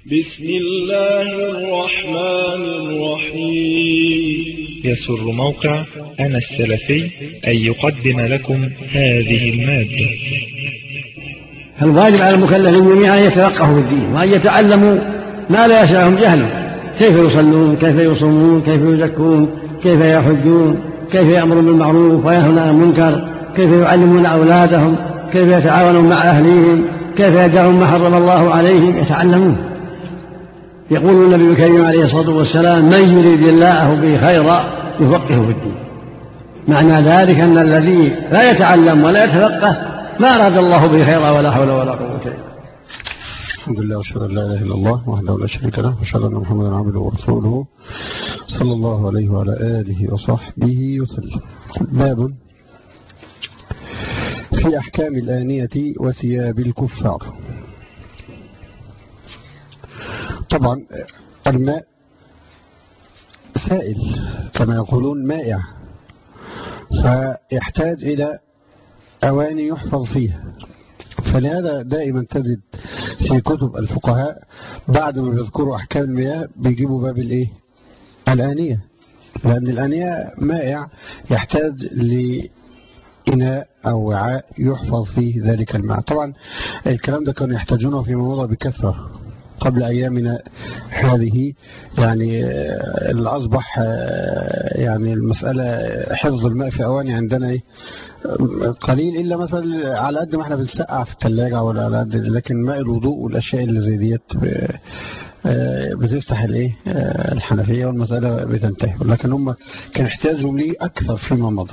بسم الله الرحمن الرحيم يسر موقع أنا السلفي أن يقدم لكم هذه المادة فالواجب على المكلفين جميعا أن يتفقهوا في الدين وأن يتعلموا ما لا يسعهم جهله كيف يصلون كيف يصومون كيف يزكون كيف يحجون كيف يأمرون بالمعروف وينهون عن المنكر كيف يعلمون أولادهم كيف يتعاونون مع أهليهم كيف يدعون ما حرم الله عليهم يتعلمون يقول النبي الكريم عليه الصلاة والسلام من يريد الله به خيرا يفقهه في الدين معنى ذلك أن الذي لا يتعلم ولا يتفقه ما أراد الله به خيرا ولا حول ولا قوة إلا بالله الحمد لله واشهد ان لا اله الا الله وحده لا شريك له واشهد ان محمدا عبده ورسوله صلى الله عليه وعلى اله وصحبه وسلم باب في احكام الانيه وثياب الكفار طبعا الماء سائل كما يقولون مائع فيحتاج الى اواني يحفظ فيها فلهذا دائما تجد في كتب الفقهاء بعد ما بيذكروا أحكام المياه بيجيبوا باب الإيه؟ الآنية لأن الآنية مائع يحتاج لإناء أو وعاء يحفظ فيه ذلك الماء طبعا الكلام ده كانوا يحتاجونه في موضع بكثرة قبل أيامنا هذه يعني اللي أصبح يعني المسألة حفظ الماء في أواني عندنا إيه قليل إلا مثلا على قد ما احنا بنسقع في الثلاجة ولا على قد لكن ماء الوضوء والأشياء اللي زي ديت بتفتح الايه الحنفية والمسألة بتنتهي لكن هم كان احتياجهم ليه أكثر فيما مضى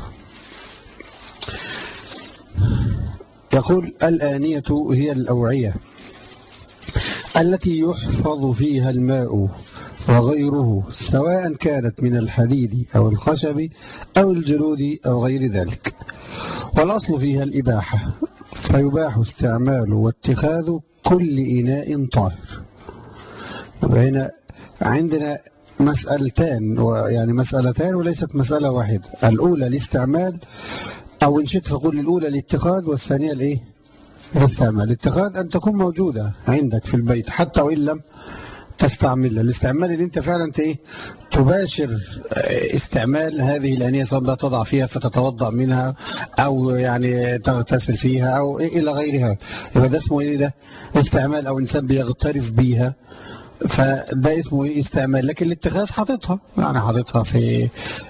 يقول الآنية هي الأوعية التي يحفظ فيها الماء وغيره سواء كانت من الحديد أو الخشب أو الجلود أو غير ذلك والأصل فيها الإباحة فيباح استعمال واتخاذ كل إناء طاهر هنا عندنا مسألتان يعني مسألتان وليست مسألة واحدة الأولى الاستعمال أو إن شئت فقول الأولى الاتخاذ والثانية الإيه الاستعمال الاتخاذ أن تكون موجودة عندك في البيت حتى وإن لم تستعملها الاستعمال اللي انت فعلا ايه تباشر استعمال هذه الانيه سواء لا تضع فيها فتتوضا منها او يعني تغتسل فيها او إيه الى غيرها يبقى ده اسمه ايه ده استعمال او انسان بيغترف بيها فده اسمه ايه استعمال لكن الاتخاذ حاططها يعني حاططها في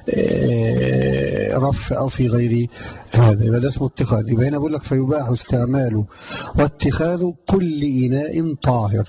رف او في غير هذا يبقى ده اسمه اتخاذ يبقى هنا بقول لك فيباح استعماله واتخاذ كل اناء طاهر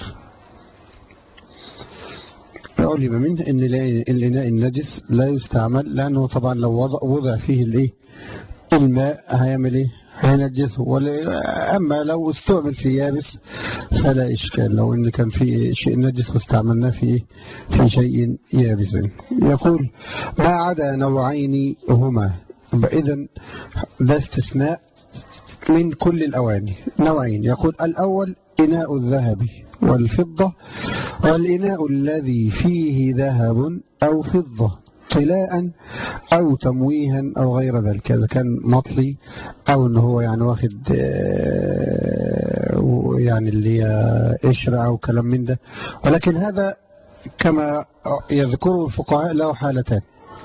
علم منه ان الاناء النجس لا يستعمل لانه طبعا لو وضع, وضع فيه الايه الماء هيعمل ايه هينجسه اما لو استعمل في يابس فلا اشكال لو ان كان في شيء نجس واستعملناه في في شيء يابس يقول ما عدا نوعين هما اذا ده استثناء من كل الاواني نوعين يقول الاول اناء الذهب والفضة والإناء الذي فيه ذهب أو فضة طلاء أو تمويها أو غير ذلك إذا كان مطلي أو أنه هو يعني واخد يعني اللي قشرة أو كلام من ده ولكن هذا كما يذكره الفقهاء له حالتان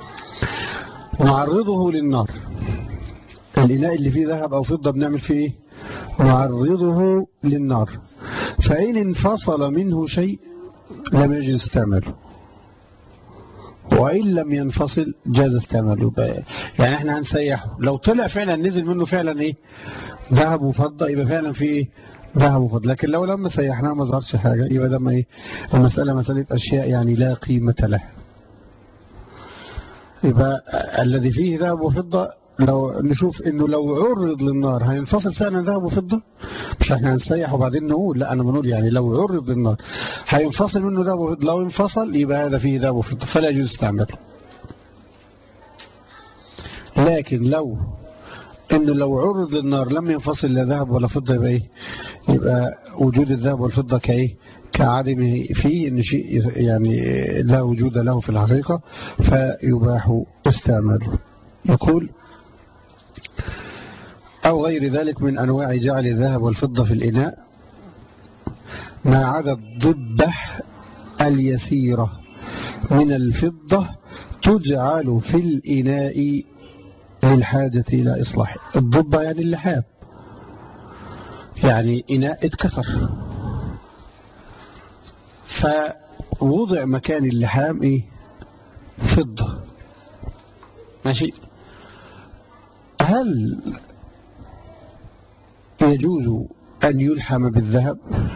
نعرضه للنار الإناء اللي فيه ذهب أو فضة بنعمل فيه إيه؟ نعرضه للنار فإن انفصل منه شيء لم يجوز استعماله وإن لم ينفصل جاز استعماله يعني احنا هنسيحه لو طلع فعلا نزل منه فعلا ايه ذهب وفضة يبقى فعلا في ايه ذهب وفضة لكن لو لما سيحناه ما ظهرش حاجة يبقى ده ما ايه المسألة مسألة أشياء يعني لا قيمة لها يبقى الذي فيه ذهب وفضة لو نشوف انه لو عرض للنار هينفصل فعلا ذهب وفضه مش احنا هنسيح وبعدين نقول لا انا بنقول يعني لو عرض للنار هينفصل منه ذهب وفضه لو انفصل يبقى هذا فيه ذهب وفضه فلا يجوز استعماله لكن لو انه لو عرض للنار لم ينفصل لا ذهب ولا فضه يبقى ايه يبقى وجود الذهب والفضه كايه كعدمه فيه ان شيء يعني لا وجود له في الحقيقه فيباح استعماله يقول أو غير ذلك من أنواع جعل الذهب والفضة في الإناء ما عدا الضبة اليسيرة من الفضة تجعل في الإناء للحاجة إلى إصلاح الضبة يعني اللحام يعني إناء اتكسر فوضع مكان اللحام إيه فضة ماشي هل يجوز أن يلحم بالذهب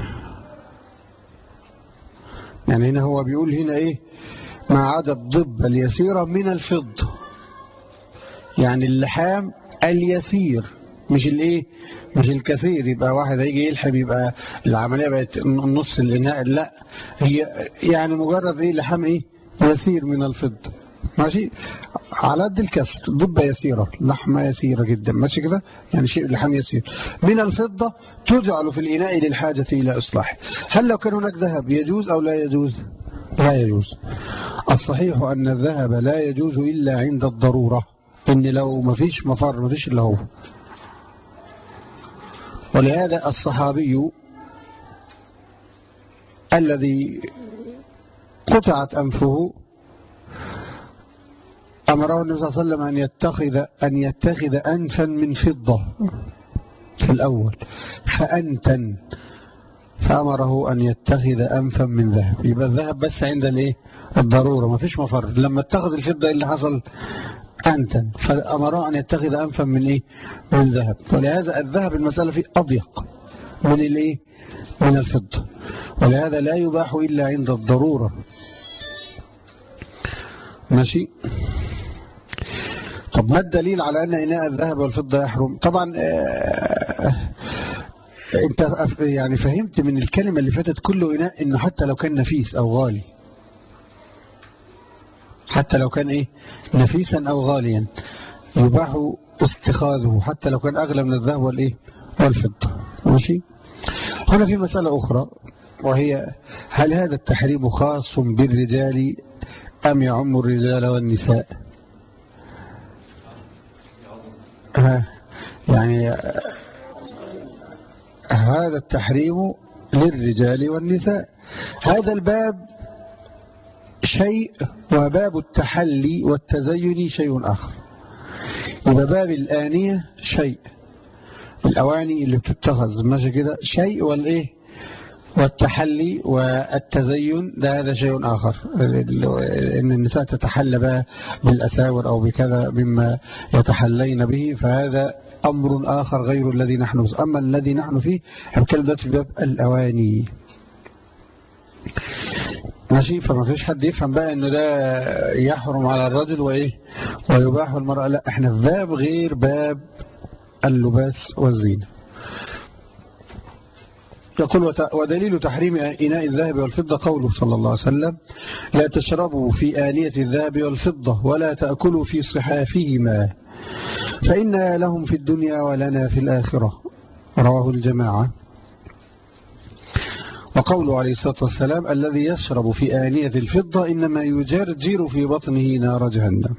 يعني هنا هو بيقول هنا إيه ما عدا الضب اليسيرة من الفضة يعني اللحام اليسير مش الايه مش الكثير يبقى واحد هيجي يلحم يبقى العمليه بقت نص الاناء لا هي يعني مجرد ايه لحام ايه يسير من الفضه ماشي على قد الكسر ضبة يسيرة لحمة يسيرة جدا ماشي كده يعني شيء لحم يسير من الفضة تجعل في الإناء للحاجة إلى إصلاح هل لو كان هناك ذهب يجوز أو لا يجوز لا يجوز الصحيح أن الذهب لا يجوز إلا عند الضرورة إن لو ما فيش مفر ما فيش إلا هو ولهذا الصحابي الذي قطعت أنفه أمره النبي صلى الله عليه وسلم أن يتخذ أن يتخذ أنفا من فضة في الأول فأنتن فأمره أن يتخذ أنفا من ذهب يبقى الذهب بس عند الايه الضرورة ما فيش مفر لما اتخذ الفضة اللي حصل أنتن فأمره أن يتخذ أنفا من إيه من ذهب ولهذا الذهب المسألة فيه أضيق من الإيه من الفضة ولهذا لا يباح إلا عند الضرورة ماشي طب ما الدليل على أن إناء الذهب والفضة يحرم طبعا آه انت يعني فهمت من الكلمة اللي فاتت كل إناء انه حتى لو كان نفيس او غالي حتى لو كان ايه نفيسا او غاليا يباح استخاذه حتى لو كان اغلى من الذهب والايه والفضة ماشي هنا في مسألة اخرى وهي هل هذا التحريم خاص بالرجال ام يعم الرجال والنساء يعني هذا التحريم للرجال والنساء هذا الباب شيء وباب التحلي والتزين شيء آخر يبقى باب الآنية شيء الأواني اللي بتتخذ ماشي كده شيء والإيه والتحلي والتزين ده هذا شيء آخر إن النساء تتحلى بقى بالأساور أو بكذا مما يتحلين به فهذا أمر آخر غير الذي نحن فيه أما الذي نحن فيه هنتكلم دلوقتي في باب الأواني ماشي فما فيش حد يفهم بقى انه ده يحرم على الرجل وايه ويباح المرأة لا احنا في باب غير باب اللباس والزينة يقول ودليل تحريم إناء الذهب والفضة قوله صلى الله عليه وسلم لا تشربوا في آنية الذهب والفضة ولا تأكلوا في صحافهما فإن لهم في الدنيا ولنا في الآخرة رواه الجماعة وقوله عليه الصلاة والسلام الذي يشرب في آنية الفضة إنما يجرجر في بطنه نار جهنم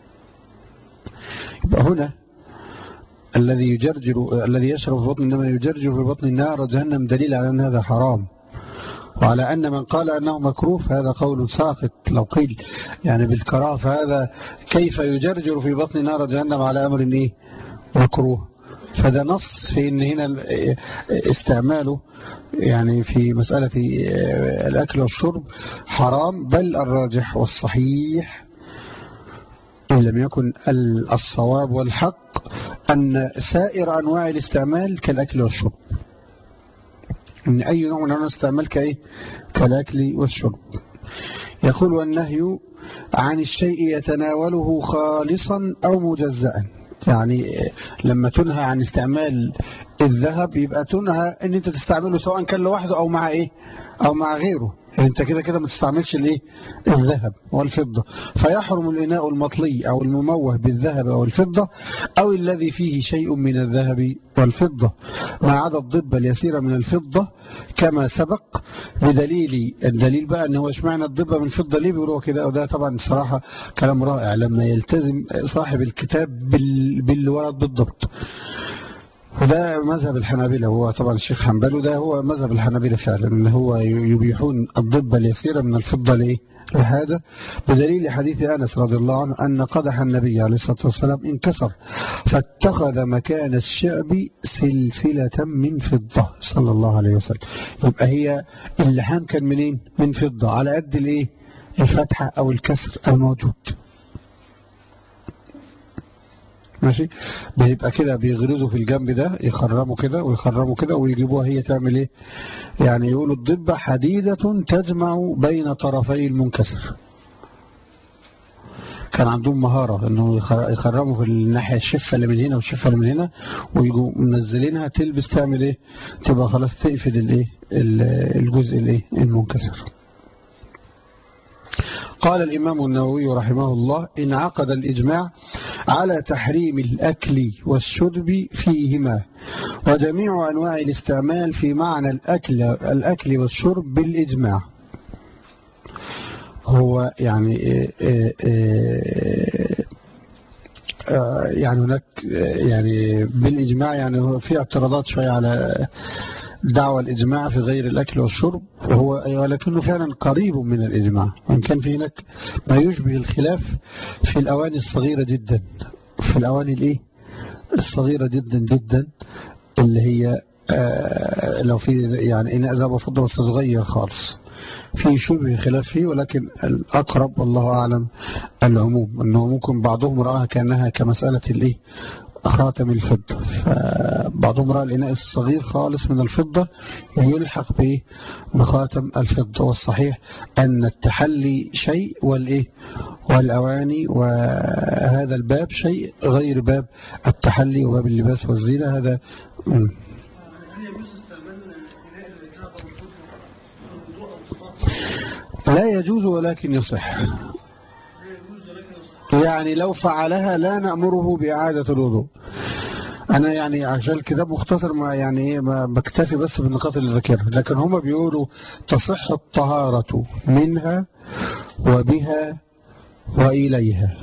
يبقى هنا الذي يجرجر الذي يشرب في بطن إنما يجرجر في بطن نار جهنم دليل على أن هذا حرام وعلى أن من قال أنه مكروه هذا قول ساقط لو قيل يعني بالكراهه فهذا كيف يجرجر في بطن نار جهنم على أمر إيه مكروه فده نص في ان هنا استعماله يعني في مسألة الأكل والشرب حرام بل الراجح والصحيح إن لم يكن الصواب والحق أن سائر أنواع الاستعمال كالأكل والشرب ان اي نوع من انواع الاستعمال كايه كالاكل والشرب يقول والنهي عن الشيء يتناوله خالصا او مجزأ يعني لما تنهى عن استعمال الذهب يبقى تنهى ان انت تستعمله سواء كان لوحده او مع ايه او مع غيره يعني انت كده كده ما تستعملش الايه الذهب والفضة فيحرم الإناء المطلي أو المموه بالذهب أو الفضة أو الذي فيه شيء من الذهب والفضة ما عدا الضب اليسيرة من الفضة كما سبق بدليل الدليل بقى أنه اشمعنى الضب من الفضة ليه بيقولوا كده وده طبعا الصراحة كلام رائع لما يلتزم صاحب الكتاب بالورد بالضبط وده مذهب الحنابلة هو طبعا الشيخ حنبل وده هو مذهب الحنابلة فعلا ان هو يبيحون الضبة اليسيرة من الفضة لإيه لهذا بدليل حديث أنس رضي الله عنه أن قدح النبي عليه الصلاة والسلام انكسر فاتخذ مكان الشعب سلسلة من فضة صلى الله عليه وسلم يبقى هي اللحام كان منين من فضة على قد الايه الفتحة أو الكسر الموجود ماشي بيبقى كده بيغرزوا في الجنب ده يخرموا كده ويخرموا كده ويجيبوها هي تعمل ايه يعني يقولوا الضبة حديدة تجمع بين طرفي المنكسر كان عندهم مهارة انه يخرموا في الناحية الشفة اللي من هنا والشفة اللي من هنا ويجوا منزلينها تلبس تعمل ايه تبقى خلاص تقفل الايه الجزء الايه المنكسر قال الإمام النووي رحمه الله انعقد الإجماع على تحريم الأكل والشرب فيهما وجميع أنواع الاستعمال في معنى الأكل, الأكل والشرب بالإجماع هو يعني يعني هناك يعني بالإجماع يعني في اعتراضات شوية على دعوى الإجماع في غير الأكل والشرب وهو ولكنه فعلا قريب من الإجماع وإن كان في هناك ما يشبه الخلاف في الأواني الصغيرة جدا في الأواني الإيه الصغيرة جدا جدا اللي هي آه لو في يعني إناء ذهب وفضة بس صغير خالص في شبه خلاف فيه ولكن الأقرب والله أعلم العموم أنه ممكن بعضهم رآها كأنها كمسألة الإيه خاتم الفضة فبعضهم رأى الإناء الصغير خالص من الفضة يلحق به بخاتم الفضة والصحيح أن التحلي شيء والإيه والأواني وهذا الباب شيء غير باب التحلي وباب اللباس والزينة هذا لا يجوز ولكن يصح يعني لو فعلها لا نأمره بإعادة الوضوء أنا يعني عشان الكتاب مختصر ما يعني ما بكتفي بس بالنقاط اللي ذكرها لكن هم بيقولوا تصح الطهارة منها وبها وإليها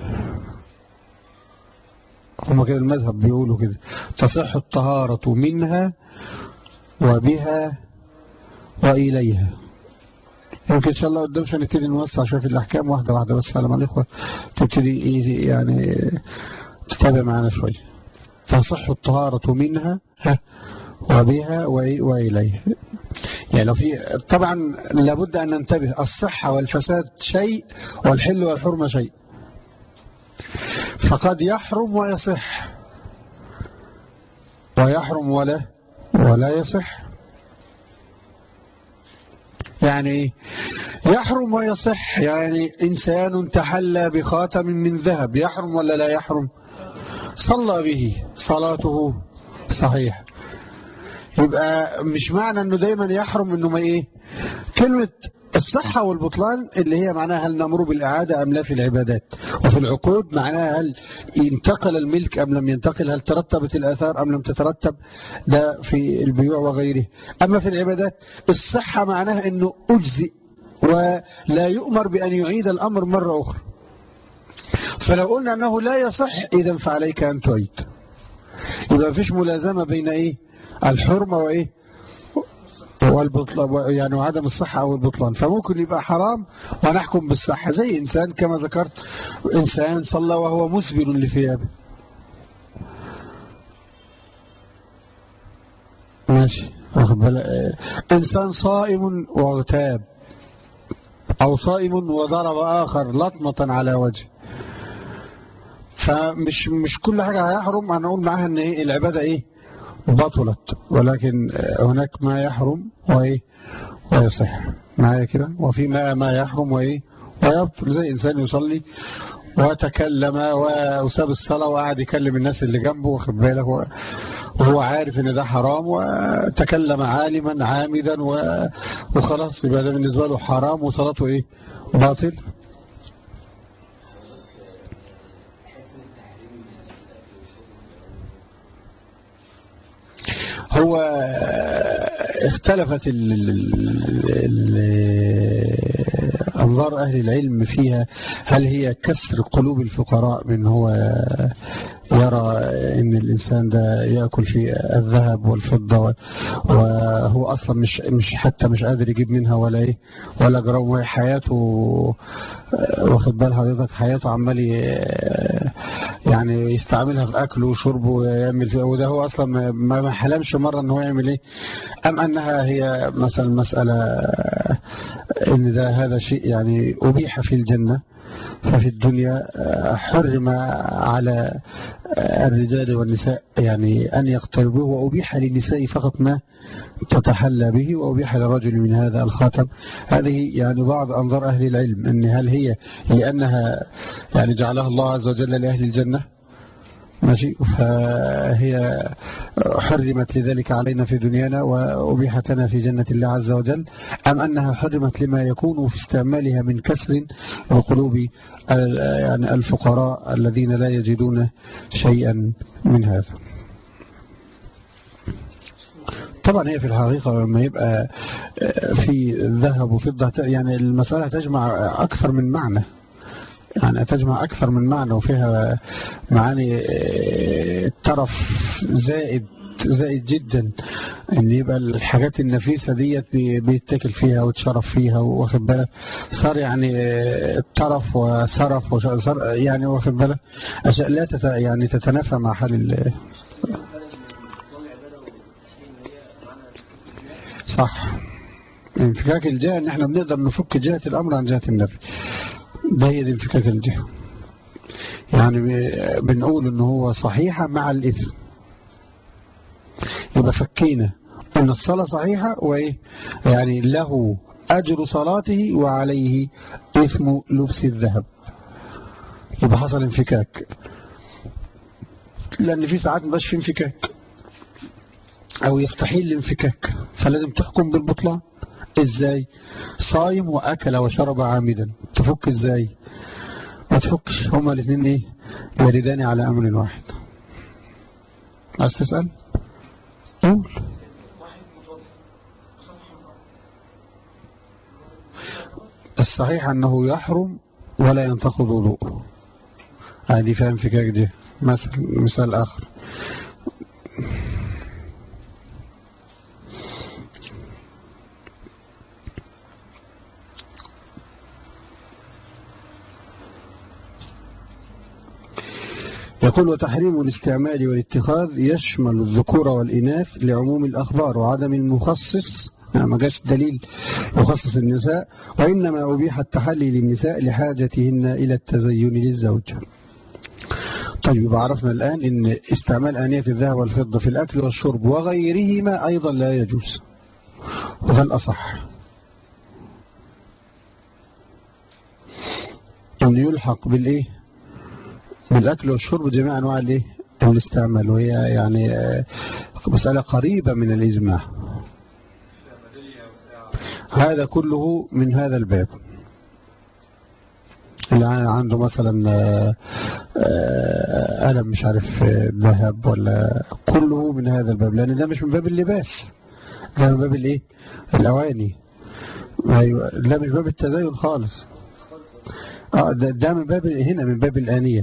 هم كده المذهب بيقولوا كده تصح الطهارة منها وبها وإليها يمكن إن شاء الله قدام عشان نبتدي نوسع شوية في الأحكام واحدة واحدة بس على ما الإخوة تبتدي يعني تتابع معنا شوية تصح الطهارة منها وبها وإليها يعني لو في طبعا لابد أن ننتبه الصحة والفساد شيء والحل والحرمة شيء فقد يحرم ويصح ويحرم ولا ولا يصح يعني يحرم ويصح يعني إنسان تحلى بخاتم من ذهب يحرم ولا لا يحرم صلى به صلاته صحيح يبقى مش معنى انه دايما يحرم انه ما ايه كلمة الصحة والبطلان اللي هي معناها هل نأمر بالإعادة أم لا في العبادات وفي العقود معناها هل انتقل الملك أم لم ينتقل هل ترتبت الآثار أم لم تترتب ده في البيوع وغيره أما في العبادات الصحة معناها أنه أجزئ ولا يؤمر بأن يعيد الأمر مرة أخرى فلو قلنا أنه لا يصح إذا فعليك أن تعيد يبقى فيش ملازمة بين إيه الحرمة وإيه والبطلان يعني وعدم الصحة أو البطلان فممكن يبقى حرام ونحكم بالصحة زي إنسان كما ذكرت إنسان صلى وهو مسبل لثيابه ماشي إنسان صائم واغتاب أو صائم وضرب آخر لطمة على وجه فمش مش كل حاجة هيحرم هنقول معاها ان ايه العبادة ايه بطلت ولكن هناك ما يحرم وإيه ويصح معايا كده وفي ما ما يحرم وإيه ويبطل زي إنسان يصلي وتكلم وساب الصلاة وقعد يكلم الناس اللي جنبه واخد بالك وهو عارف ان ده حرام وتكلم عالما عامدا وخلاص يبقى ده بالنسبة له حرام وصلاته ايه باطل هو اختلفت ال ال ال أنظار أهل العلم فيها هل هي كسر قلوب الفقراء من هو يرى أن الإنسان ده يأكل في الذهب والفضة وهو أصلا مش مش حتى مش قادر يجيب منها ولا إيه ولا جرام حياته واخد بال حضرتك حياته عمال يعني يستعملها في أكله وشربه ويعمل فيه وده هو أصلا ما حلمش مرة أن هو يعمل إيه أم أنها هي مثلا مسألة أن ده هذا شيء يعني أبيح في الجنة ففي الدنيا حرم على الرجال والنساء يعني أن يقتربوه وأبيح للنساء فقط ما تتحلى به وأبيح للرجل من هذا الخاتم هذه يعني بعض أنظار أهل العلم أن هل هي لأنها يعني جعلها الله عز وجل لأهل الجنة ماشي فهي حرمت لذلك علينا في دنيانا وأبيحت لنا في جنة الله عز وجل أم أنها حرمت لما يكون في استعمالها من كسر وقلوب يعني الفقراء الذين لا يجدون شيئا من هذا طبعا هي في الحقيقة لما يبقى في ذهب وفضة يعني المسألة تجمع أكثر من معنى يعني تجمع أكثر من معنى وفيها معاني الترف زائد زائد جدا ان يبقى الحاجات النفيسة ديت بيتكل فيها وتشرف فيها واخد بالك صار يعني الترف وسرف وصار يعني واخد بالك اشياء لا تت يعني تتنافى مع حال صح انفكاك الجهة ان احنا بنقدر نفك جهة الامر عن جهة النفي ده هي دي انفكاك الجهة يعني بنقول ان هو صحيحة مع الاثم يبقى فكينا ان الصلاة صحيحة وايه يعني له اجر صلاته وعليه اثم لبس الذهب يبقى حصل انفكاك لان في ساعات مبقاش في انفكاك او يستحيل الانفكاك فلازم تحكم بالبطلان ازاي صايم واكل وشرب عامدا تفك ازاي ما تفكش هما الاثنين ايه يردان على امر واحد عايز تسال قول الصحيح انه يحرم ولا ينتقض وضوءه هذه فهم فكاك دي مثل مثال اخر يقول وتحريم الاستعمال والاتخاذ يشمل الذكور والإناث لعموم الأخبار وعدم المخصص ما جاش دليل يخصص النساء وإنما أبيح التحلي للنساء لحاجتهن إلى التزين للزوج طيب يبقى عرفنا الآن أن استعمال آنية الذهب والفضة في الأكل والشرب وغيرهما أيضا لا يجوز وده الأصح أن يلحق بالإيه بالأكل والشرب جميع أنواع الإيه الاستعمال وهي يعني مسألة قريبة من الإجماع هذا كله من هذا الباب اللي عنده مثلا قلم مش عارف ذهب ولا كله من هذا الباب لأن ده مش من باب اللباس ده من باب الايه الأواني أيوة ده مش باب التزين خالص اه ده, ده من باب هنا من باب الآنية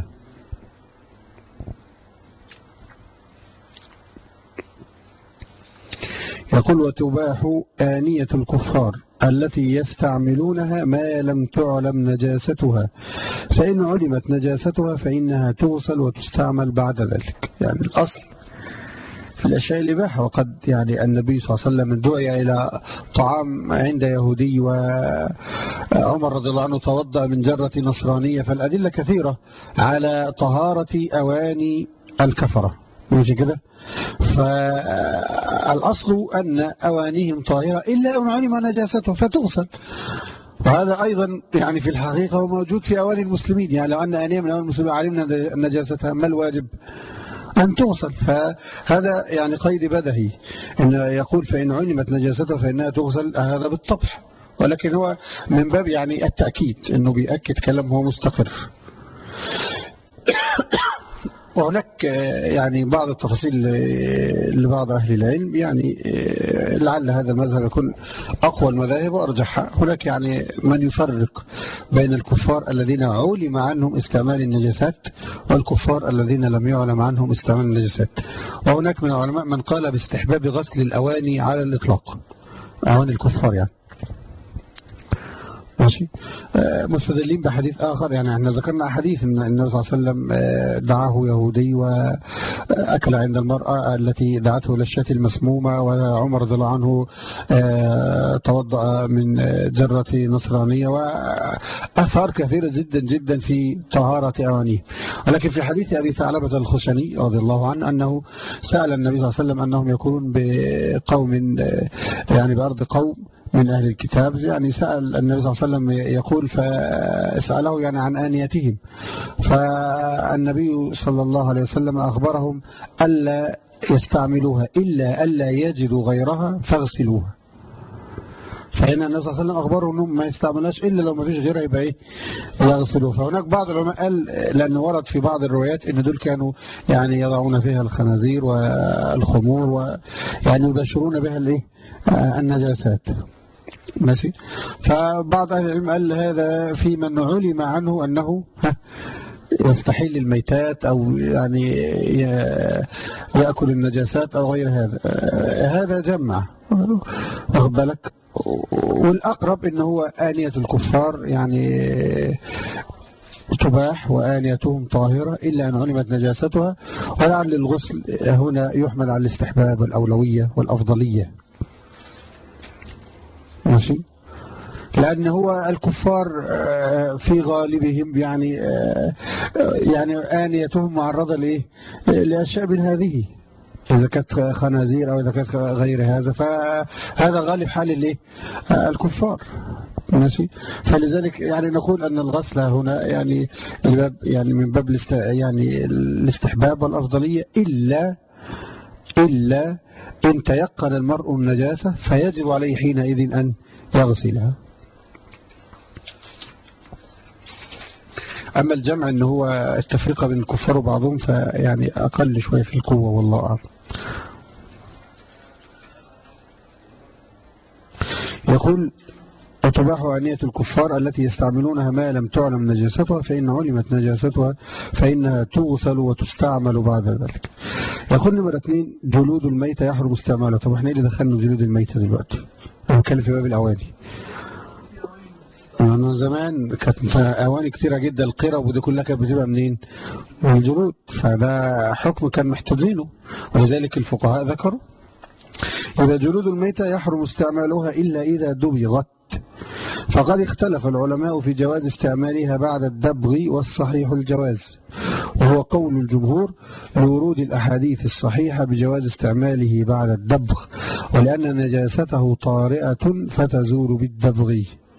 يقول وتباح آنية الكفار التي يستعملونها ما لم تعلم نجاستها فإن علمت نجاستها فإنها تغسل وتستعمل بعد ذلك يعني الأصل في الأشياء الإباحة وقد يعني النبي صلى الله عليه وسلم دعي إلى طعام عند يهودي وعمر رضي الله عنه توضأ من جرة نصرانية فالأدلة كثيرة على طهارة أواني الكفرة ماشي كده فالأصل أن أوانيهم طاهرة إلا أن علم نجاسته فتغسل وهذا أيضا يعني في الحقيقة هو موجود في أواني المسلمين يعني لو أن أنية من أواني المسلمين علمنا نجاستها ما الواجب أن تغسل فهذا يعني قيد بدهي إن يقول فإن علمت نجاسته فإنها تغسل هذا بالطبع ولكن هو من باب يعني التأكيد إنه بيأكد كلام هو مستقر وهناك يعني بعض التفاصيل لبعض أهل العلم يعني لعل هذا المذهب يكون أقوى المذاهب وأرجحها هناك يعني من يفرق بين الكفار الذين علم عنهم استعمال النجاسات والكفار الذين لم يعلم عنهم استعمال النجاسات وهناك من العلماء من قال باستحباب غسل الأواني على الإطلاق أواني الكفار يعني ماشي آه، مستدلين بحديث آخر يعني احنا ذكرنا حديث ان النبي صلى الله عليه وسلم آه، دعاه يهودي وأكل عند المرأة التي دعته إلى الشاة المسمومة وعمر رضي الله عنه آه، توضأ من جرة نصرانية وأثار كثيرة جدا جدا في طهارة أوانيه ولكن في حديث أبي ثعلبة الخشني رضي الله عنه أنه سأل النبي صلى الله عليه وسلم أنهم يكونون بقوم يعني بأرض قوم من أهل الكتاب يعني سأل النبي صلى الله عليه وسلم يقول فسأله يعني عن آنيتهم فالنبي صلى الله عليه وسلم أخبرهم ألا يستعملوها إلا ألا يجدوا غيرها فاغسلوها فهنا النبي صلى الله عليه وسلم أخبره أنهم ما يستعملهاش إلا لو ما فيش غيرها يبقى إيه يغسلوها فهناك بعض العلماء قال لأن ورد في بعض الروايات أن دول كانوا يعني يضعون فيها الخنازير والخمور ويعني يبشرون بها الإيه النجاسات ماشي فبعض أهل العلم قال هذا في من علم عنه أنه يستحيل الميتات أو يعني يأكل النجاسات أو غير هذا هذا جمع واخد بالك والأقرب إن هو آنية الكفار يعني تباح وآنيتهم طاهرة إلا أن علمت نجاستها ولعل الغسل هنا يحمل على الاستحباب والأولوية والأفضلية ماشي لأن هو الكفار آه، في غالبهم يعني آه، يعني آنيتهم معرضة لإيه لأشياء من هذه إذا كانت خنازير أو إذا كانت غير هذا فهذا غالب حال الإيه آه، الكفار ماشي فلذلك يعني نقول أن الغسل هنا يعني يعني من باب يعني الاستحباب والأفضلية إلا إلا إن تيقن المرء النجاسة فيجب عليه حينئذ أن يغسلها أما الجمع أنه هو التفرقة بين الكفار وبعضهم فيعني أقل شوية في القوة والله أعلم يقول وتباح آنية الكفار التي يستعملونها ما لم تعلم نجاستها فإن علمت نجاستها فإنها تغسل وتستعمل بعد ذلك يقول نمرة اثنين جلود الميتة يحرم استعمالها طب احنا ايه اللي دخلنا جلود الميتة دلوقتي انا بتكلم في باب الاواني أنا زمان كانت أواني كتيرة جدا القرى ودي كلها كانت بتبقى منين؟ من الجلود فده حكم كان محتاجينه ولذلك الفقهاء ذكروا إذا جلود الميتة يحرم استعمالها إلا إذا دبغت فقد اختلف العلماء في جواز استعمالها بعد الدبغ والصحيح الجواز وهو قول الجمهور لورود الأحاديث الصحيحة بجواز استعماله بعد الدبغ ولأن نجاسته طارئة فتزول بالدبغ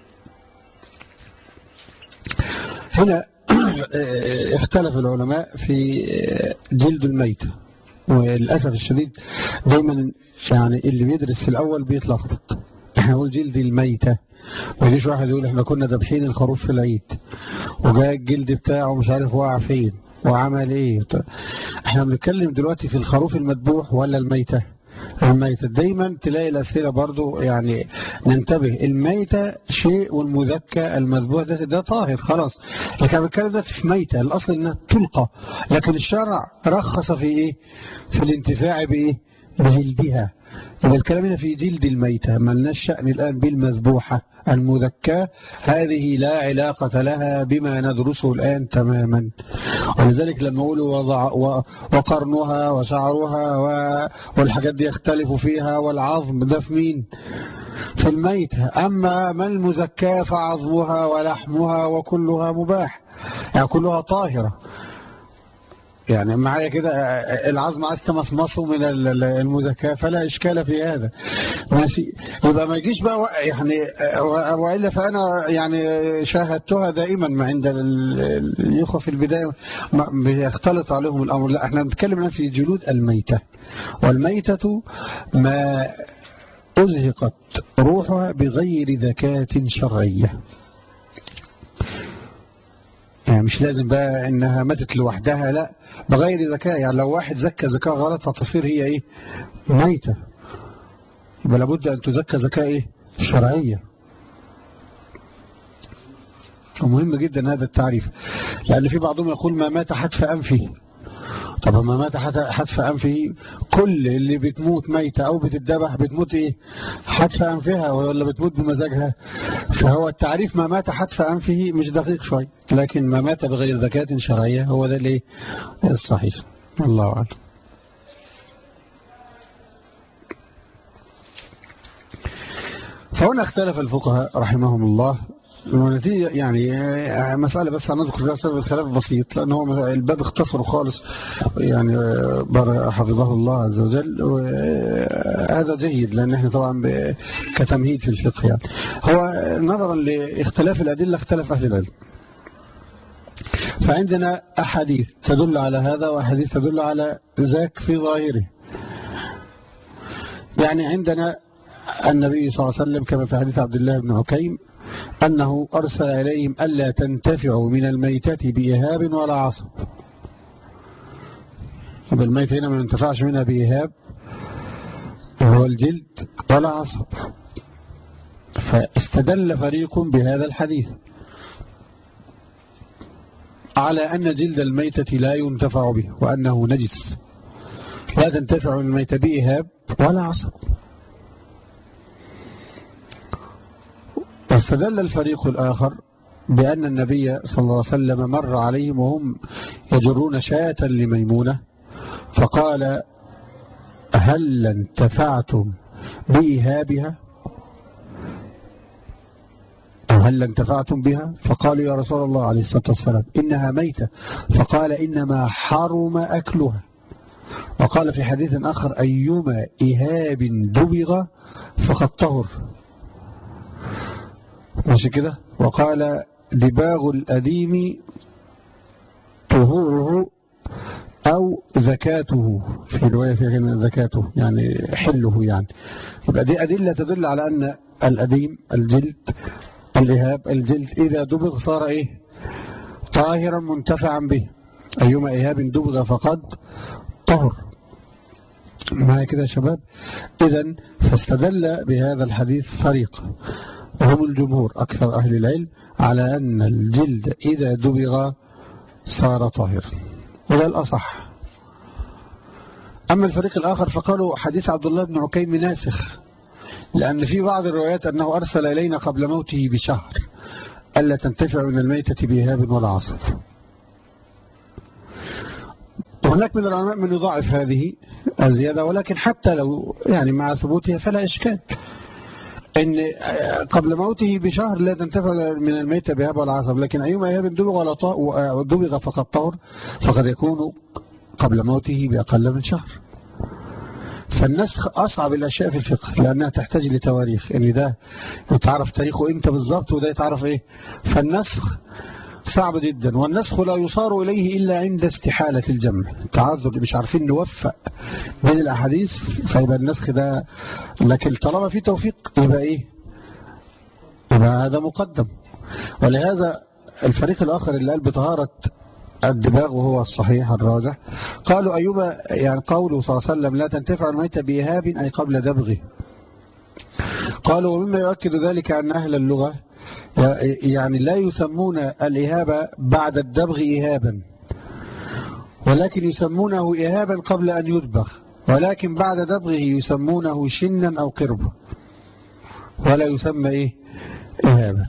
هنا اختلف العلماء في جلد الميت وللأسف الشديد دايما يعني اللي بيدرس في الأول بيتلخبط احنا نقول جلد الميتة ما يجيش واحد يقول احنا كنا ذابحين الخروف في العيد وجاء الجلد بتاعه مش عارف وقع فين وعمل ايه احنا بنتكلم دلوقتي في الخروف المذبوح ولا الميتة الميتة دايما تلاقي الأسئلة برضو يعني ننتبه الميتة شيء والمذكى المذبوح ده ده طاهر خلاص لكن انا بتكلم ده في ميتة الأصل إنها تلقى لكن الشرع رخص في إيه في الانتفاع بإيه بجلدها إذا الكلام هنا في جلد الميتة ما لناش شأن الآن بالمذبوحة المذكاة هذه لا علاقة لها بما ندرسه الآن تماما ولذلك لما يقولوا وضع وقرنها وشعرها والحاجات دي يختلف فيها والعظم ده في مين في الميتة أما ما المزكاة فعظمها ولحمها وكلها مباح يعني كلها طاهرة يعني معايا كده العظم عايز تمصمصه من المزكاة فلا إشكال في هذا ماشي يبقى ما يجيش بقى يعني وإلا فأنا يعني شاهدتها دائما ما عند الإخوة في البداية بيختلط عليهم الأمر لا احنا بنتكلم في جلود الميتة والميتة ما أزهقت روحها بغير ذكاة شرعية يعني مش لازم بقى انها ماتت لوحدها لا بغير ذكاء يعني لو واحد زكى زكاة غلط هتصير هي ايه ميتة يبقى لابد ان تزكى زكاة ايه شرعية ومهم جدا هذا التعريف لأن في بعضهم يقول ما مات حتف أنفه طب ما مات حتف أنفه كل اللي بتموت ميتة أو بتتذبح بتموت إيه حتف أنفها ولا بتموت بمزاجها فهو التعريف ما مات حتف أنفه مش دقيق شوي لكن ما مات بغير ذكاة شرعية هو ده اللي الصحيح الله أعلم فهنا اختلف الفقهاء رحمهم الله ونتيجة يعني مسألة بس هنذكر فيها سبب الخلاف بسيط لأن هو الباب اختصره خالص يعني حفظه الله عز وجل وهذا جيد لأن احنا طبعا كتمهيد في الفقه يعني هو نظرا لاختلاف الأدلة اختلف أهل العلم فعندنا أحاديث تدل على هذا وأحاديث تدل على ذاك في ظاهره يعني عندنا النبي صلى الله عليه وسلم كما في حديث عبد الله بن عكيم أنه أرسل إليهم ألا تنتفعوا من الميتة بإهاب ولا عصب يبقى الميتة هنا ما ينتفعش منها بإهاب وهو الجلد ولا عصب فاستدل فريق بهذا الحديث على أن جلد الميتة لا ينتفع به وأنه نجس لا تنتفع من الميتة بإهاب ولا عصب واستدل الفريق الآخر بأن النبي صلى الله عليه وسلم مر عليهم وهم يجرون شاة لميمونة فقال هل انتفعتم بإهابها أو هل انتفعتم بها فقالوا يا رسول الله عليه الصلاة والسلام إنها ميتة فقال إنما حرم أكلها وقال في حديث آخر أيما إهاب دبغ فقد طهر ماشي كده وقال دباغ الأديم طهوره أو زكاته في رواية فيها كلمة زكاته يعني حله يعني يبقى دي أدلة تدل على أن الأديم الجلد الإهاب الجلد إذا دبغ صار إيه طاهرا منتفعا به أيما إهاب دبغ فقد طهر معايا كده يا شباب إذا فاستدل بهذا الحديث فريق وهم الجمهور أكثر أهل العلم على أن الجلد إذا دبغ صار طاهرا وده الأصح أما الفريق الآخر فقالوا حديث عبد الله بن عكيم ناسخ لأن في بعض الروايات أنه أرسل إلينا قبل موته بشهر ألا تنتفع من الميتة بإهاب ولا عصر وهناك من العلماء من يضاعف هذه الزيادة ولكن حتى لو يعني مع ثبوتها فلا إشكال ان قبل موته بشهر لا تنتفع من الميتة بهاب والعصب لكن أيما إهاب دبغ دبغ فقد طهر فقد يكون قبل موته بأقل من شهر فالنسخ أصعب الأشياء في الفقه لأنها تحتاج لتواريخ يعني ده يتعرف تاريخه إمتى بالضبط وده يتعرف إيه فالنسخ صعب جدا والنسخ لا يصار إليه إلا عند استحالة الجمع تعذر مش عارفين نوفق بين الأحاديث فيبقى النسخ ده لكن طالما في توفيق يبقى إيه يبقى هذا مقدم ولهذا الفريق الآخر اللي قال بطهارة الدباغ وهو الصحيح الراجح قالوا أيما يعني قوله صلى الله عليه وسلم لا تنتفع الميتة بإهاب أي قبل دبغه قالوا ومما يؤكد ذلك أن أهل اللغة يعني لا يسمون الإهابة بعد الدبغ إهابا ولكن يسمونه إهابا قبل أن يدبغ ولكن بعد دبغه يسمونه شنا أو قربا ولا يسمى إيه إهابا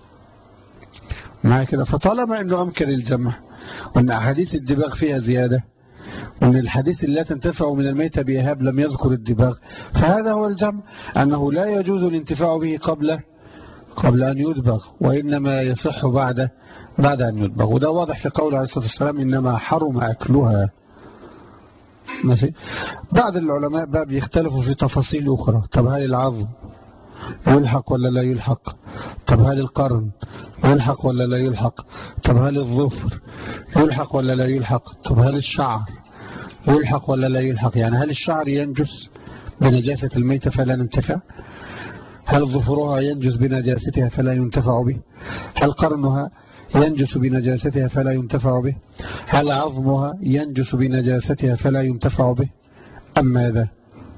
معي كده فطالما أنه أمكن الجمع وأن أحاديث الدباغ فيها زيادة وأن الحديث لا تنتفع من الميتة بإهاب لم يذكر الدباغ فهذا هو الجمع أنه لا يجوز الانتفاع به قبل قبل أن يدبغ وإنما يصح بعد بعد أن يدبغ وده واضح في قول عليه الصلاة والسلام إنما حرم أكلها ماشي بعض العلماء باب يختلفوا في تفاصيل أخرى طب هل العظم يلحق ولا لا يلحق طب هل القرن يلحق ولا لا يلحق طب هل الظفر يلحق ولا لا يلحق طب هل الشعر يلحق ولا لا يلحق يعني هل الشعر ينجس بنجاسة الميتة فلا ننتفع هل ظفرها ينجز بنجاستها فلا ينتفع به هل قرنها ينجس بنجاستها فلا ينتفع به هل عظمها ينجس بنجاستها فلا ينتفع به أم ماذا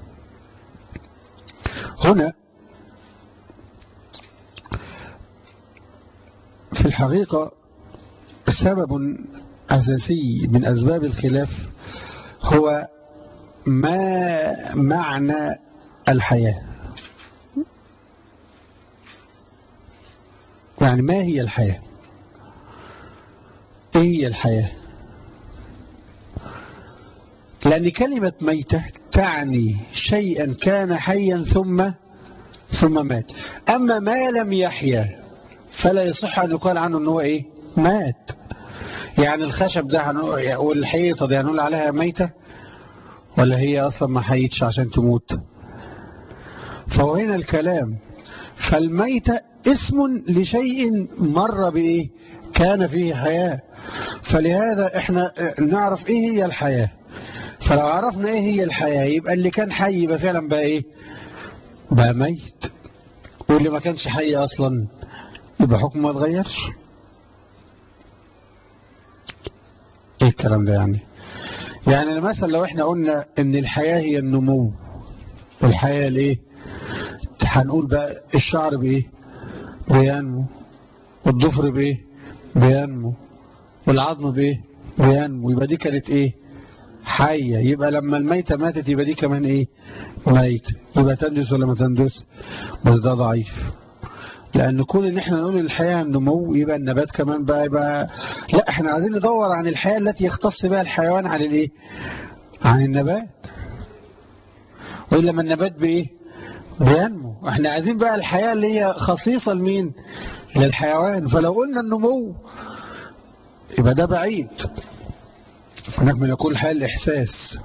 هنا في الحقيقة سبب أساسي من أسباب الخلاف هو ما معنى الحياة يعني ما هي الحياة ايه هي الحياة لأن كلمة ميتة تعني شيئا كان حيا ثم ثم مات أما ما لم يحيا فلا يصح أن يقال عنه أنه إيه مات يعني الخشب ده والحيطة دي هنقول عليها ميتة ولا هي أصلا ما حيتش عشان تموت فهو هنا الكلام فالميتة اسم لشيء مر بإيه كان فيه حياة فلهذا احنا نعرف ايه هي الحياة فلو عرفنا ايه هي الحياة يبقى اللي كان حي يبقى فعلا بقى ايه بقى ميت واللي ما كانش حي اصلا يبقى حكم ما اتغيرش ايه الكلام ده يعني يعني مثلا لو احنا قلنا ان الحياة هي النمو الحياة الايه هنقول بقى الشعر بايه بينمو والضفر بايه بينمو والعظم بايه بينمو يبقى دي كانت ايه حية يبقى لما الميتة ماتت يبقى دي كمان ايه ميت يبقى تندس ولا ما تندس بس ده ضعيف لأن كون إن إحنا نقول الحياة النمو يبقى النبات كمان بقى يبقى لا إحنا عايزين ندور عن الحياة التي يختص بها الحيوان عن الإيه؟ عن النبات وإلا ما النبات بإيه؟ بينمو إحنا عايزين بقى الحياة اللي هي خصيصة لمين؟ للحيوان فلو قلنا النمو يبقى ده بعيد هناك من يقول الحياة الإحساس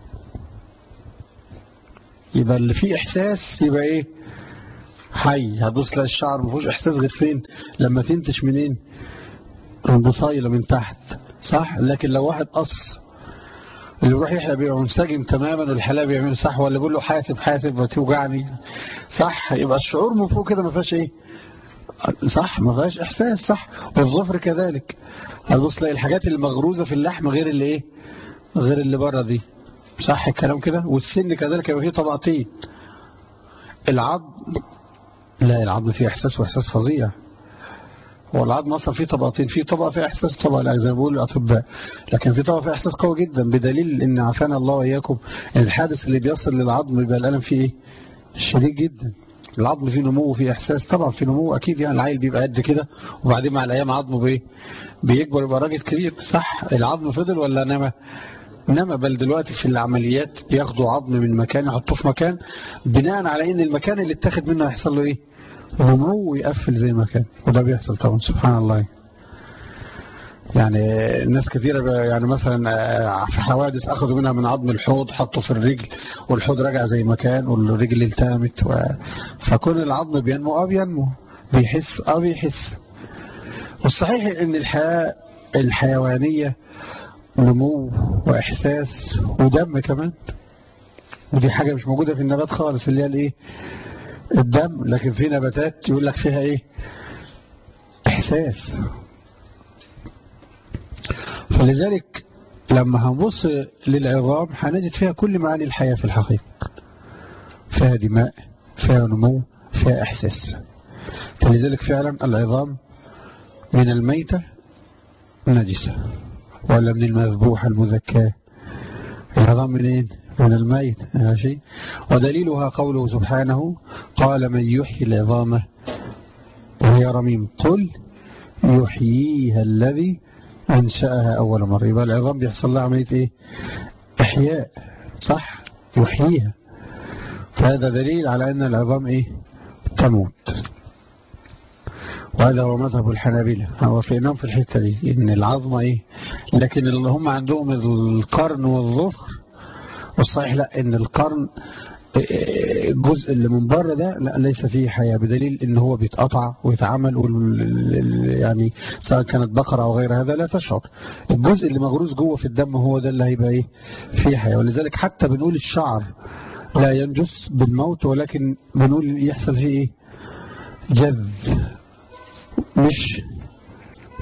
يبقى اللي فيه إحساس يبقى إيه؟ حي هتبص تلاقي الشعر ما فيهوش احساس غير فين لما تنتش منين من بصيله من تحت صح لكن لو واحد قص اللي يروح يحلى بيبقى منسجم تماما والحلاق بيعمل صح ولا بيقول له حاسب حاسب وتوجعني صح يبقى الشعور من فوق كده ما فيهاش ايه صح ما فيهاش احساس صح والظفر كذلك هتبص تلاقي الحاجات اللي مغروزه في اللحم غير اللي ايه غير اللي بره دي صح الكلام كده والسن كذلك يبقى فيه طبقتين العظم لا العظم فيه احساس واحساس فظيع هو العظم اصلا فيه طبقتين فيه طبقه فيها احساس طبقه لا زي ما بيقول الاطباء لكن في طبقه فيها احساس قوي جدا بدليل ان عافانا الله واياكم الحادث اللي بيصل للعظم يبقى الالم فيه ايه شديد جدا العظم فيه نمو وفيه احساس طبعا فيه نمو اكيد يعني العيل بيبقى قد كده وبعدين مع الايام عظمه بايه بيكبر يبقى راجل كبير صح العظم فضل ولا نما انما بل دلوقتي في العمليات بياخدوا عظم من مكان يحطوه في مكان بناء على ان المكان اللي اتاخد منه هيحصل له ايه نمو ويقفل زي ما كان وده بيحصل طبعا سبحان الله يعني الناس كثيرة يعني مثلا في حوادث أخذوا منها من عظم الحوض حطوا في الرجل والحوض رجع زي ما كان والرجل التامت و... فكون العظم بينمو أو بينمو بيحس أو بيحس والصحيح ان الحياة الحيوانية نمو وإحساس ودم كمان ودي حاجة مش موجودة في النبات خالص اللي هي الايه الدم لكن في نباتات يقول لك فيها ايه احساس فلذلك لما هنبص للعظام هنجد فيها كل معاني الحياة في الحقيقة فيها دماء فيها نمو فيها احساس فلذلك فعلا العظام من الميتة نجسة ولا من المذبوح المذكاه العظام منين من الميت ماشي ودليلها قوله سبحانه قال من يحيي العظام وهي رميم قل يحييها الذي أنشأها أول مرة يبقى العظام بيحصل لها عملية إيه إحياء صح يحييها فهذا دليل على أن العظام إيه تموت وهذا هو مذهب الحنابلة هو في نوم في الحتة دي إن العظمة إيه لكن اللي هم عندهم القرن والظفر والصحيح لا ان القرن الجزء اللي من بره ده لا ليس فيه حياة بدليل ان هو بيتقطع ويتعمل يعني سواء كانت بقرة او غير هذا لا تشعر الجزء اللي مغروز جوه في الدم هو ده اللي هيبقى ايه فيه حياة ولذلك حتى بنقول الشعر لا ينجس بالموت ولكن بنقول يحصل فيه ايه جذ مش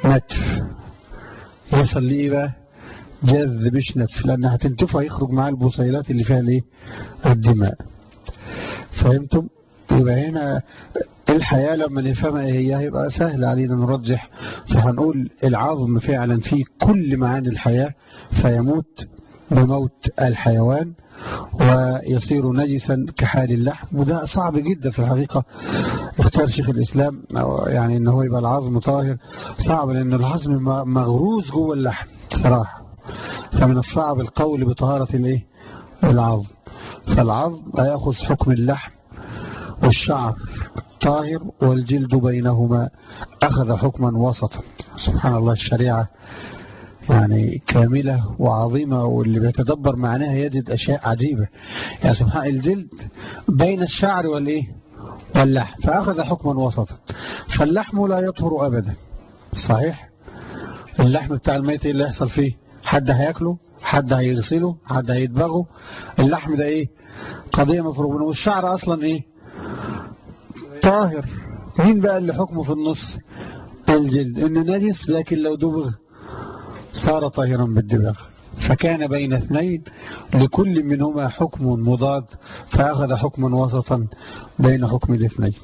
نتف يوصل لإيه بقى جذب مش نتف لأن هتنتفه هيخرج معاه البصيلات اللي فيها الايه الدماء فهمتم يبقى هنا الحياة لما نفهمها ايه هي هيبقى سهل علينا نرجح فهنقول العظم فعلا فيه كل معاني الحياة فيموت بموت الحيوان ويصير نجسا كحال اللحم وده صعب جدا في الحقيقة اختار شيخ الإسلام يعني ان هو يبقى العظم طاهر صعب لأن العظم مغروز جوه اللحم صراحة فمن الصعب القول بطهارة الايه العظم فالعظم هياخذ حكم اللحم والشعر طاهر والجلد بينهما أخذ حكما وسطا سبحان الله الشريعة يعني كاملة وعظيمة واللي بيتدبر معناها يجد أشياء عجيبة يعني سبحان الجلد بين الشعر والإيه واللحم فأخذ حكما وسطا فاللحم لا يطهر أبدا صحيح اللحم بتاع الميت اللي يحصل فيه حد هياكله حد هيغسله حد هيدبغه اللحم ده ايه قضية مفروغ والشعر اصلا ايه طاهر مين بقى اللي حكمه في النص الجلد انه نجس لكن لو دبغ صار طاهرا بالدباغ فكان بين اثنين لكل منهما حكم مضاد فأخذ حكما وسطا بين حكم الاثنين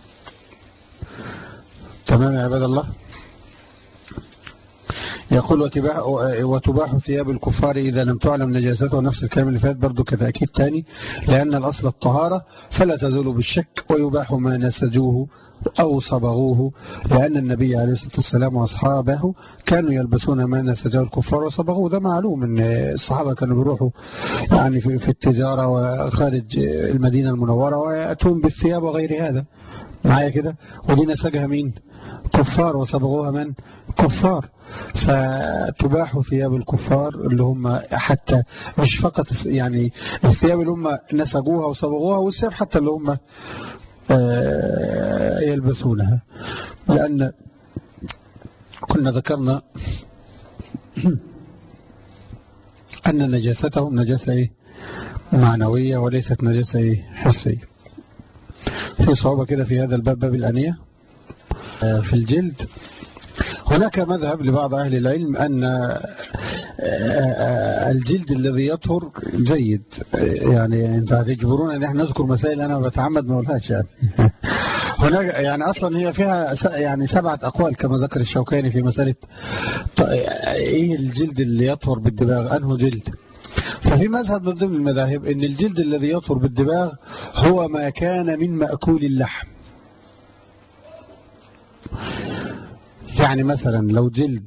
تمام يا عباد الله يقول وتباح, وتباح ثياب الكفار إذا لم تعلم نجاسته نفس الكلام اللي فات برضو كتأكيد تاني لأن الأصل الطهارة فلا تزول بالشك ويباح ما نسجوه أو صبغوه لأن النبي عليه الصلاة والسلام وأصحابه كانوا يلبسون ما نسجه الكفار وصبغوه ده معلوم أن الصحابة كانوا بيروحوا يعني في التجارة وخارج المدينة المنورة ويأتون بالثياب وغير هذا معايا كده ودي نسجها مين كفار وصبغوها من كفار فتباح ثياب الكفار اللي هم حتى مش فقط يعني الثياب اللي هم نسجوها وصبغوها والثياب حتى اللي هم يلبسونها لأن كنا ذكرنا أن نجاستهم نجاسة إيه؟ معنوية وليست نجاسة إيه؟ حسية في صعوبة كده في هذا الباب باب الأنية في الجلد هناك مذهب لبعض أهل العلم أن الجلد الذي يطهر جيد يعني انت هتجبرونا ان احنا نذكر مسائل انا بتعمد ما اقولهاش يعني هناك يعني اصلا هي فيها يعني سبعه اقوال كما ذكر الشوكاني في مساله ايه الجلد اللي يطهر بالدباغ انه جلد ففي مذهب من ضمن المذاهب ان الجلد الذي يطهر بالدباغ هو ما كان من مأكول اللحم يعني مثلا لو جلد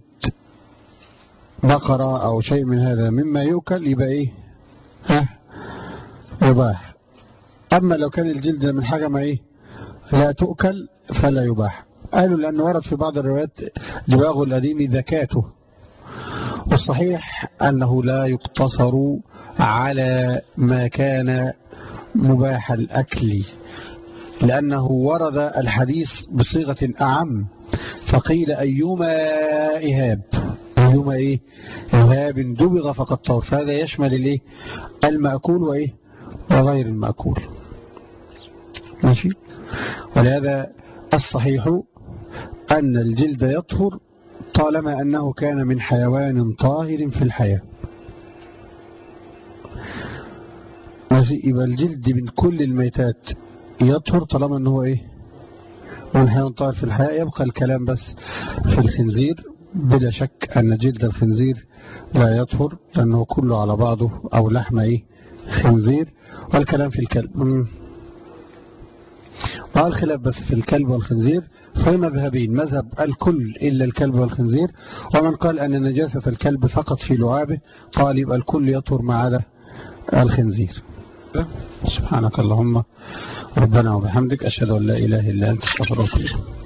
بقرة أو شيء من هذا مما يؤكل يبقى إيه ها يباح أما لو كان الجلد من حاجة ما إيه لا تؤكل فلا يباح قالوا لأن ورد في بعض الروايات دباغ الأديم ذكاته والصحيح أنه لا يقتصر على ما كان مباح الأكل لأنه ورد الحديث بصيغة أعم فقيل أيما إهاب أيما إيه إهاب دبغ فقد طور فهذا يشمل الإيه المأكول وإيه وغير المأكول ماشي ولهذا الصحيح أن الجلد يطهر طالما أنه كان من حيوان طاهر في الحياة ماشي يبقى الجلد من كل الميتات يطهر طالما أنه إيه من حيوان طاهر في الحياة يبقى الكلام بس في الخنزير بلا شك أن جلد الخنزير لا يطهر لأنه كله على بعضه أو لحم إيه خنزير والكلام في الكلب والخلاف بس في الكلب والخنزير في مذهبين مذهب الكل إلا الكلب والخنزير ومن قال أن نجاسة الكلب فقط في لعابه قال يبقى الكل يطهر ما عدا الخنزير سبحانك اللهم ربنا وبحمدك أشهد أن لا إله إلا أنت استغفرك